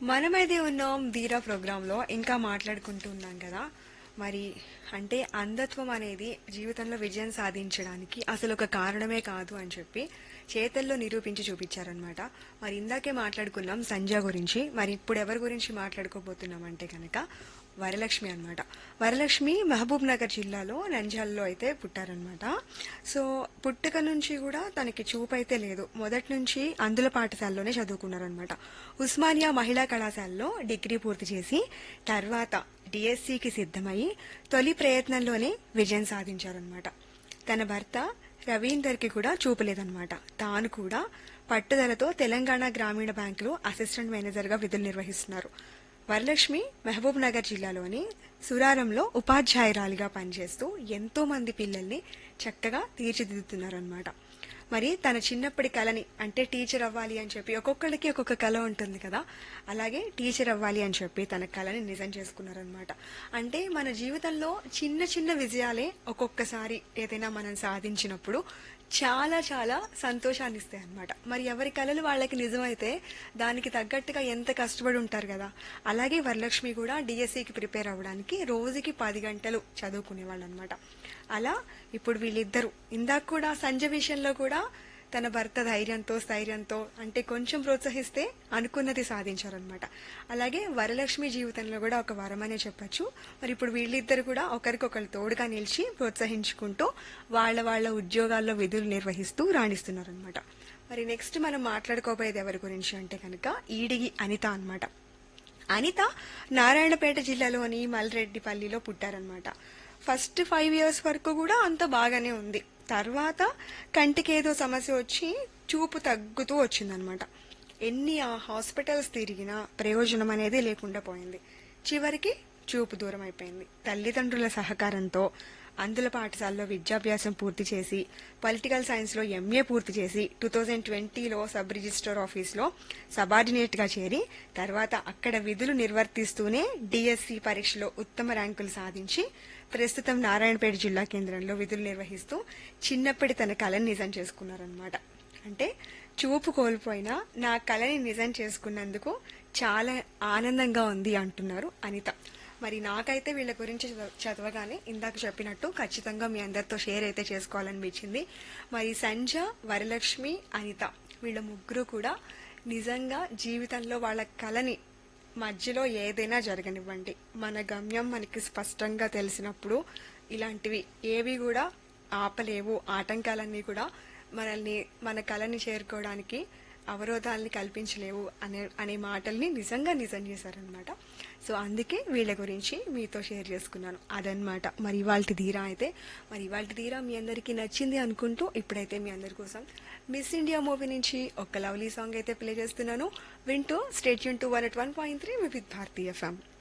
మనమైతే ఉన్నాం ధీరా ప్రోగ్రాంలో ఇంకా మాట్లాడుకుంటూ ఉన్నాం కదా మరి అంటే అంధత్వం అనేది జీవితంలో విజయం సాధించడానికి అసలు ఒక కారణమే కాదు అని చెప్పి చేతల్లో నిరూపించి చూపించారనమాట మరి ఇందాకే మాట్లాడుకున్నాం సంజ గురించి మరి ఇప్పుడు ఎవరి గురించి మాట్లాడుకోబోతున్నాం అంటే కనుక వరలక్ష్మి అన్నమాట వరలక్ష్మి మహబూబ్ నగర్ జిల్లాలో నంజాల్లో అయితే పుట్టారనమాట సో పుట్టుక నుంచి కూడా తనకి చూపు అయితే లేదు మొదటి నుంచి అందుల పాఠశాలలోనే చదువుకున్నారనమాట ఉస్మానియా మహిళా కళాశాలలో డిగ్రీ పూర్తి చేసి తర్వాత డిఎస్సికి సిద్ధమై తొలి ప్రయత్నంలోనే విజయం సాధించారనమాట తన భర్త రవీందర్కి కూడా చూపలేదన్నమాట తాను కూడా పట్టుదలతో తెలంగాణ గ్రామీణ బ్యాంకులో అసిస్టెంట్ మేనేజర్గా విధులు నిర్వహిస్తున్నారు వరలక్ష్మి మహబూబ్ నగర్ జిల్లాలోని సురారంలో ఉపాధ్యాయురాలిగా పనిచేస్తూ ఎంతో మంది పిల్లల్ని చక్కగా తీర్చిదిద్దుతున్నారనమాట మరి తన చిన్నప్పటి కళని అంటే టీచర్ అవ్వాలి అని చెప్పి ఒక్కొక్కరికి ఒక్కొక్క కళ ఉంటుంది కదా అలాగే టీచర్ అవ్వాలి అని చెప్పి తన కళని నిజం చేసుకున్నారనమాట అంటే మన జీవితంలో చిన్న చిన్న విజయాలే ఒక్కొక్కసారి ఏదైనా మనం సాధించినప్పుడు చాలా చాలా సంతోషాన్ని ఇస్తాయి అనమాట మరి ఎవరి కళలు వాళ్ళకి నిజమైతే దానికి తగ్గట్టుగా ఎంత కష్టపడి ఉంటారు కదా అలాగే వరలక్ష్మి కూడా డిఎస్సికి ప్రిపేర్ అవ్వడానికి రోజుకి పది గంటలు చదువుకునేవాళ్ళు అనమాట అలా ఇప్పుడు వీళ్ళిద్దరు ఇందాక కూడా సంజ విషయంలో కూడా తన భర్త ధైర్యంతో స్థైర్యంతో అంటే కొంచెం ప్రోత్సహిస్తే అనుకున్నది సాధించారనమాట అలాగే వరలక్ష్మి జీవితంలో కూడా ఒక వరమనే చెప్పొచ్చు మరి ఇప్పుడు వీళ్ళిద్దరు కూడా ఒకరికొకరు తోడుగా నిలిచి ప్రోత్సహించుకుంటూ వాళ్ళ వాళ్ళ ఉద్యోగాల్లో విధులు నిర్వహిస్తూ రాణిస్తున్నారనమాట మరి నెక్స్ట్ మనం మాట్లాడుకోబోయేది ఎవరి గురించి అంటే కనుక ఈడిగి అనిత అన్నమాట అనిత నారాయణపేట జిల్లాలోని మల్రెడ్డిపల్లిలో పుట్టారనమాట ఫస్ట్ ఫైవ్ ఇయర్స్ వరకు కూడా అంత బాగానే ఉంది తర్వాత కంటికి ఏదో సమస్య వచ్చి చూపు తగ్గుతూ వచ్చిందనమాట ఎన్ని ఆ హాస్పిటల్స్ తిరిగినా ప్రయోజనం అనేది లేకుండా పోయింది చివరికి చూపు దూరం అయిపోయింది తల్లిదండ్రుల సహకారంతో అందుల పాఠశాలలో విద్యాభ్యాసం పూర్తి చేసి పొలిటికల్ సైన్స్లో ఎంఏ పూర్తి చేసి టూ థౌజండ్ ట్వంటీలో సబ్ రిజిస్టర్ ఆఫీస్లో సబార్డినేట్గా చేరి తర్వాత అక్కడ విధులు నిర్వర్తిస్తూనే డిఎస్సి పరీక్షలో ఉత్తమ ర్యాంకులు సాధించి ప్రస్తుతం నారాయణపేట జిల్లా కేంద్రంలో విధులు నిర్వహిస్తూ చిన్నప్పటి తన కళని నిజం చేసుకున్నారనమాట అంటే చూపు కోల్పోయినా నా కళని నిజం చేసుకున్నందుకు చాలా ఆనందంగా ఉంది అంటున్నారు అనిత మరి నాకైతే వీళ్ళ గురించి చదవ- చదవగానే ఇందాక చెప్పినట్టు ఖచ్చితంగా మీ అందరితో షేర్ అయితే చేసుకోవాలనిపించింది మరి సంజ వరలక్ష్మి అనిత వీళ్ళ ముగ్గురు కూడా నిజంగా జీవితంలో వాళ్ళ కళని మధ్యలో ఏదైనా జరగనివ్వండి మన గమ్యం మనకి స్పష్టంగా తెలిసినప్పుడు ఇలాంటివి ఏవి కూడా ఆపలేవు ఆటంకాలన్నీ కూడా మనల్ని మన కళని చేరుకోవడానికి అవరోధాలని కల్పించలేవు అనే అనే మాటల్ని నిజంగా నిజం చేశారనమాట సో అందుకే వీళ్ళ గురించి మీతో షేర్ చేసుకున్నాను అదనమాట మరి ఇవాళ ధీరా అయితే మరి ఇవాళ ధీరా మీ అందరికీ నచ్చింది అనుకుంటూ ఇప్పుడైతే మీ అందరి కోసం మిస్ ఇండియా మూవీ నుంచి ఒక లవ్లీ సాంగ్ అయితే ప్లే చేస్తున్నాను వింటూ స్టేట్ యూన్ to one eight one point three with Bharatiya FM